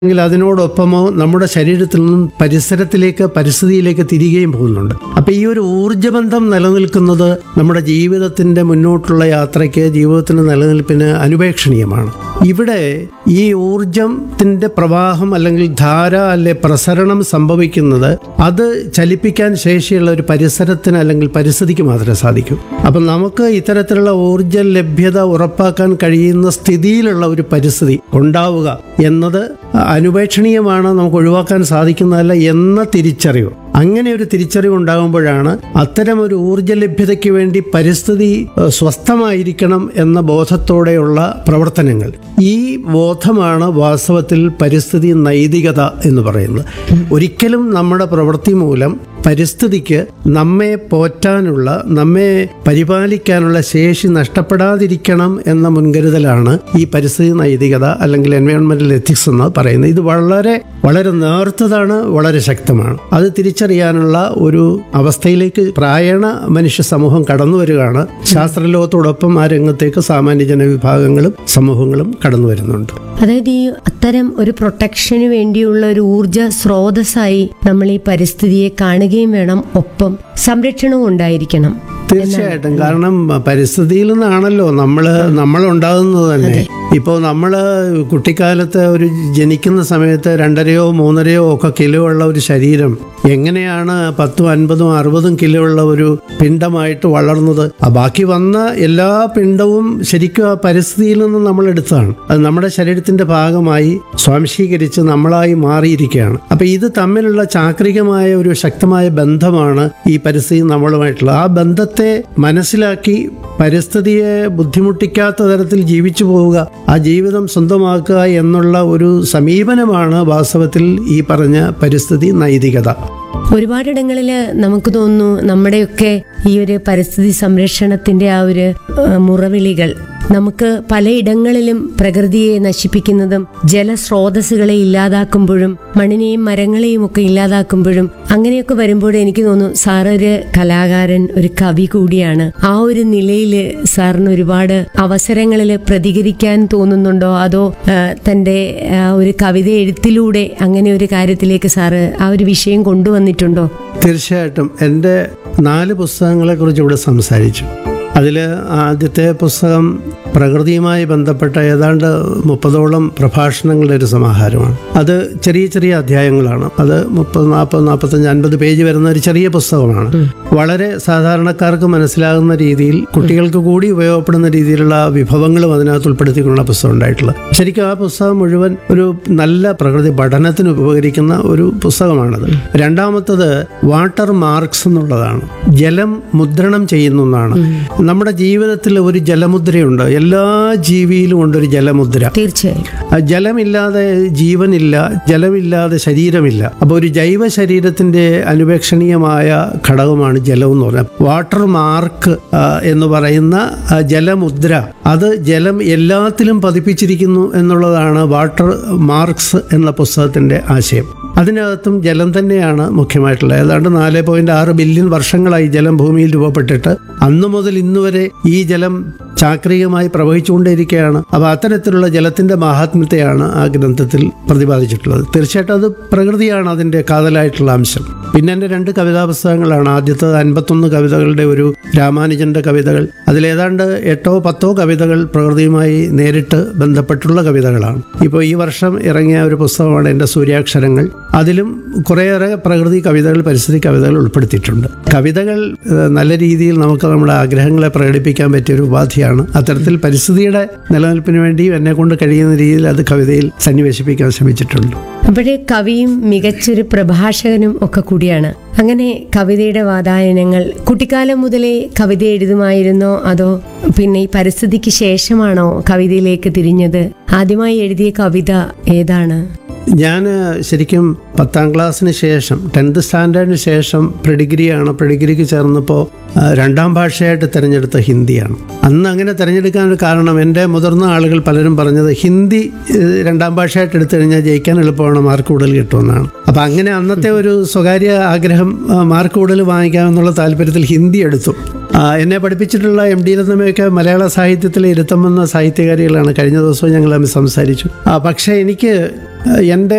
എങ്കിൽ അതിനോടൊപ്പമോ നമ്മുടെ ശരീരത്തിൽ നിന്നും പരിസരത്തിലേക്ക് പരിസ്ഥിതിയിലേക്ക് തിരികെയും പോകുന്നുണ്ട് അപ്പൊ ഈ ഒരു ഊർജ്ജബന്ധം നിലനിൽക്കുന്നത് നമ്മുടെ ജീവിതത്തിന്റെ മുന്നോട്ടുള്ള യാത്രയ്ക്ക് ജീവിതത്തിന്റെ നിലനിൽപ്പിന് അനുപേക്ഷണീയമാണ് ഇവിടെ ഈ ഊർജത്തിന്റെ പ്രവാഹം അല്ലെങ്കിൽ ധാര അല്ലെ പ്രസരണം സംഭവിക്കുന്നത് അത് ചലിപ്പിക്കാൻ ശേഷിയുള്ള ഒരു പരിസരത്തിന് അല്ലെങ്കിൽ പരിസ്ഥിതിക്ക് മാത്രമേ സാധിക്കൂ അപ്പം നമുക്ക് ഇത്തരത്തിലുള്ള ഊർജ ലഭ്യത ഉറപ്പാക്കാൻ കഴിയുന്ന സ്ഥിതിയിലുള്ള ഒരു പരിസ്ഥിതി ഉണ്ടാവുക എന്നത് അനുപേക്ഷണീയമാണ് നമുക്ക് ഒഴിവാക്കാൻ സാധിക്കുന്നതല്ല എന്ന തിരിച്ചറിവ് അങ്ങനെ ഒരു തിരിച്ചറിവ് ഉണ്ടാകുമ്പോഴാണ് അത്തരം ഒരു ഊർജ ലഭ്യതയ്ക്ക് വേണ്ടി പരിസ്ഥിതി ഏഹ്, സ്വസ്ഥമായിരിക്കണം എന്ന ബോധത്തോടെയുള്ള പ്രവർത്തനങ്ങൾ ഈ ബോധമാണ് വാസ്തവത്തിൽ പരിസ്ഥിതി നൈതികത എന്ന് പറയുന്നത് ഒരിക്കലും നമ്മുടെ പ്രവൃത്തി മൂലം പരിസ്ഥിതിക്ക് നമ്മെ പോറ്റാനുള്ള നമ്മെ പരിപാലിക്കാനുള്ള ശേഷി നഷ്ടപ്പെടാതിരിക്കണം എന്ന മുൻകരുതലാണ് ഈ പരിസ്ഥിതി നൈതികത അല്ലെങ്കിൽ എൻവയോൺമെന്റൽ എത്തിക്സ് എന്ന് പറയുന്നത് ഇത് വളരെ വളരെ നേർത്തതാണ് വളരെ ശക്തമാണ് അത് തിരിച്ചറിയാനുള്ള ഒരു അവസ്ഥയിലേക്ക് പ്രായണ മനുഷ്യ സമൂഹം കടന്നു വരികയാണ് ശാസ്ത്രലോകത്തോടൊപ്പം ആ രംഗത്തേക്ക് സാമാന്യ ജനവിഭാഗങ്ങളും സമൂഹങ്ങളും കടന്നു വരുന്നുണ്ട് അതായത് ഈ അത്തരം ഒരു പ്രൊട്ടക്ഷന് വേണ്ടിയുള്ള ഒരു ഊർജ സ്രോതസ്സായി നമ്മൾ ഈ പരിസ്ഥിതിയെ കാണുകയും വേണം ഒപ്പം സംരക്ഷണവും ഉണ്ടായിരിക്കണം തീർച്ചയായിട്ടും കാരണം പരിസ്ഥിതിയിൽ നിന്നാണല്ലോ നമ്മൾ നമ്മൾ ഉണ്ടാകുന്നത് തന്നെ ഇപ്പോൾ നമ്മൾ കുട്ടിക്കാലത്ത് ഒരു ജനിക്കുന്ന സമയത്ത് രണ്ടരയോ മൂന്നരയോ ഒക്കെ കിലോ ഉള്ള ഒരു ശരീരം എങ്ങനെയാണ് പത്തും അൻപതും അറുപതും കിലോ ഉള്ള ഒരു പിണ്ടമായിട്ട് വളർന്നത് ആ ബാക്കി വന്ന എല്ലാ പിണ്ടവും ശരിക്കും ആ പരിസ്ഥിതിയിൽ നിന്ന് നമ്മൾ എടുത്തതാണ് അത് നമ്മുടെ ശരീരത്തിന്റെ ഭാഗമായി സ്വാംശീകരിച്ച് നമ്മളായി മാറിയിരിക്കുകയാണ് അപ്പൊ ഇത് തമ്മിലുള്ള ചാക്രികമായ ഒരു ശക്തമായ ബന്ധമാണ് ഈ പരിസ്ഥിതി നമ്മളുമായിട്ടുള്ളത് ആ ബന്ധത്തെ മനസ്സിലാക്കി പരിസ്ഥിതിയെ ബുദ്ധിമുട്ടിക്കാത്ത തരത്തിൽ ജീവിച്ചു പോവുക ആ ജീവിതം സ്വന്തമാക്കുക എന്നുള്ള ഒരു സമീപനമാണ് വാസ്തവത്തിൽ ഈ പറഞ്ഞ പരിസ്ഥിതി നൈതികത ഒരുപാടിടങ്ങളിൽ നമുക്ക് തോന്നുന്നു നമ്മുടെയൊക്കെ ഈ ഒരു പരിസ്ഥിതി സംരക്ഷണത്തിന്റെ ആ ഒരു ഏഹ്, മുറവിളികൾ നമുക്ക് പലയിടങ്ങളിലും പ്രകൃതിയെ നശിപ്പിക്കുന്നതും ജലസ്രോതസ്സുകളെ ഇല്ലാതാക്കുമ്പോഴും മണ്ണിനെയും മരങ്ങളെയും ഒക്കെ ഇല്ലാതാക്കുമ്പോഴും അങ്ങനെയൊക്കെ വരുമ്പോൾ എനിക്ക് തോന്നുന്നു സാർ ഒരു കലാകാരൻ ഒരു കവി കൂടിയാണ് ആ ഒരു നിലയിൽ സാറിന് ഒരുപാട് അവസരങ്ങളിൽ പ്രതികരിക്കാൻ തോന്നുന്നുണ്ടോ അതോ ആ, തന്റെ ആ, ഒരു കവിത എഴുത്തിലൂടെ അങ്ങനെ ഒരു കാര്യത്തിലേക്ക് സാറ് ആ ഒരു വിഷയം കൊണ്ടുവന്നിട്ടുണ്ടോ തീർച്ചയായിട്ടും എൻ്റെ നാല് പുസ്തകങ്ങളെക്കുറിച്ച് ഇവിടെ സംസാരിച്ചു അതിൽ ആദ്യത്തെ പുസ്തകം പ്രകൃതിയുമായി ബന്ധപ്പെട്ട ഏതാണ്ട് മുപ്പതോളം പ്രഭാഷണങ്ങളുടെ ഒരു സമാഹാരമാണ് അത് ചെറിയ ചെറിയ അധ്യായങ്ങളാണ് അത് മുപ്പത് നാൽപ്പത് നാൽപ്പത്തഞ്ച് അൻപത് പേജ് വരുന്ന ഒരു ചെറിയ പുസ്തകമാണ് വളരെ സാധാരണക്കാർക്ക് മനസ്സിലാകുന്ന രീതിയിൽ കുട്ടികൾക്ക് കൂടി ഉപയോഗപ്പെടുന്ന രീതിയിലുള്ള വിഭവങ്ങളും അതിനകത്ത് ഉൾപ്പെടുത്തിക്കൊണ്ടുള്ള പുസ്തകം ഉണ്ടായിട്ടുള്ളത് ശരിക്കും ആ പുസ്തകം മുഴുവൻ ഒരു നല്ല പ്രകൃതി പഠനത്തിന് ഉപകരിക്കുന്ന ഒരു പുസ്തകമാണത് രണ്ടാമത്തത് വാട്ടർ മാർക്സ് എന്നുള്ളതാണ് ജലം മുദ്രണം ചെയ്യുന്ന ഒന്നാണ് നമ്മുടെ ജീവിതത്തിൽ ഒരു ജലമുദ്രയുണ്ട് എല്ലാ ജീവിയിലും ഉണ്ടൊരു ജലമുദ്ര തീർച്ചയായും ആ ജലമില്ലാതെ ജീവനില്ല ജലമില്ലാതെ ശരീരമില്ല അപ്പോൾ ഒരു ജൈവ ശരീരത്തിന്റെ അനുപേക്ഷണീയമായ ഘടകമാണ് ജലം എന്ന് പറഞ്ഞാൽ വാട്ടർ മാർക്ക് ആ, എന്ന് പറയുന്ന ആ, ജലമുദ്ര അത് ജലം എല്ലാത്തിലും പതിപ്പിച്ചിരിക്കുന്നു എന്നുള്ളതാണ് വാട്ടർ മാർക്സ് എന്ന പുസ്തകത്തിന്റെ ആശയം അതിനകത്തും ജലം തന്നെയാണ് മുഖ്യമായിട്ടുള്ളത് ഏതാണ്ട് നാല് പോയിന്റ് ആറ് ബില്യൺ വർഷങ്ങളായി ജലം ഭൂമിയിൽ രൂപപ്പെട്ടിട്ട് അന്നു മുതൽ ഇന്ന് വരെ ഈ ജലം ചാക്രികമായി പ്രവഹിച്ചുകൊണ്ടേയിരിക്കുകയാണ് അപ്പോൾ അത്തരത്തിലുള്ള ജലത്തിന്റെ മാഹാത്മ്യത്തെയാണ് ആ ഗ്രന്ഥത്തിൽ പ്രതിപാദിച്ചിട്ടുള്ളത് തീർച്ചയായിട്ടും അത് പ്രകൃതിയാണ് അതിന്റെ കാതലായിട്ടുള്ള അംശം പിന്നെ എൻ്റെ രണ്ട് കവിതാ പുസ്തകങ്ങളാണ് ആദ്യത്തത് അൻപത്തൊന്ന് കവിതകളുടെ ഒരു രാമാനുജന്റെ കവിതകൾ അതിലേതാണ്ട് എട്ടോ പത്തോ കവിതകൾ പ്രകൃതിയുമായി നേരിട്ട് ബന്ധപ്പെട്ടുള്ള കവിതകളാണ് ഇപ്പോൾ ഈ വർഷം ഇറങ്ങിയ ഒരു പുസ്തകമാണ് എൻ്റെ സൂര്യാക്ഷരങ്ങൾ അതിലും കുറേയേറെ പ്രകൃതി കവിതകൾ പരിസ്ഥിതി കവിതകൾ ഉൾപ്പെടുത്തിയിട്ടുണ്ട് കവിതകൾ ഏഹ്, നല്ല രീതിയിൽ നമുക്ക് നമ്മുടെ ആഗ്രഹങ്ങളെ പ്രകടിപ്പിക്കാൻ പറ്റിയ ഒരു ഉപാധിയാണ് അത്തരത്തിൽ പരിസ്ഥിതിയുടെ നിലനിൽപ്പിന് വേണ്ടിയും എന്നെ കൊണ്ട് കഴിയുന്ന രീതിയിൽ അത് കവിതയിൽ സന്നിവേശിപ്പിക്കാൻ ശ്രമിച്ചിട്ടുണ്ട് അപ്പോഴേ കവിയും മികച്ചൊരു പ്രഭാഷകനും ഒക്കെ കൂടിയാണ് അങ്ങനെ കവിതയുടെ വാതായനങ്ങൾ കുട്ടിക്കാലം മുതലേ കവിത എഴുതുമായിരുന്നോ അതോ പിന്നെ ഈ പരിസ്ഥിതിക്ക് ശേഷമാണോ കവിതയിലേക്ക് തിരിഞ്ഞത് ആദ്യമായി എഴുതിയ കവിത ഏതാണ് ഞാൻ ശരിക്കും പത്താം ക്ലാസ്സിന് ശേഷം ടെൻത്ത് സ്റ്റാൻഡേർഡിന് ശേഷം പ്രിഡിഗ്രിയാണ് പ്രിഡിഗ്രിക്ക് ചേർന്നപ്പോൾ ആ, രണ്ടാം ഭാഷയായിട്ട് തിരഞ്ഞെടുത്ത ഹിന്ദിയാണ് അന്ന് അങ്ങനെ തിരഞ്ഞെടുക്കാൻ ഒരു കാരണം എൻ്റെ മുതിർന്ന ആളുകൾ പലരും പറഞ്ഞത് ഹിന്ദി ഏഹ്, രണ്ടാം ഭാഷയായിട്ട് എടുത്തു കഴിഞ്ഞാൽ ജയിക്കാൻ എളുപ്പമാണ് മാർക്ക് കൂടുതൽ കിട്ടുമെന്നാണ് അപ്പം അങ്ങനെ അന്നത്തെ ഒരു സ്വകാര്യ ആഗ്രഹം ആ, മാർക്ക് കൂടുതൽ വാങ്ങിക്കാമെന്നുള്ള താല്പര്യത്തിൽ ഹിന്ദി എടുത്തു ആ, എന്നെ പഠിപ്പിച്ചിട്ടുള്ള എം ഡി രത്നമയൊക്കെ മലയാള സാഹിത്യത്തിലെ ഇരുത്തം വന്ന സാഹിത്യകാരികളാണ് കഴിഞ്ഞ ദിവസവും ഞങ്ങൾ തമ്മിൽ സംസാരിച്ചു ആ, പക്ഷേ എനിക്ക് എൻ്റെ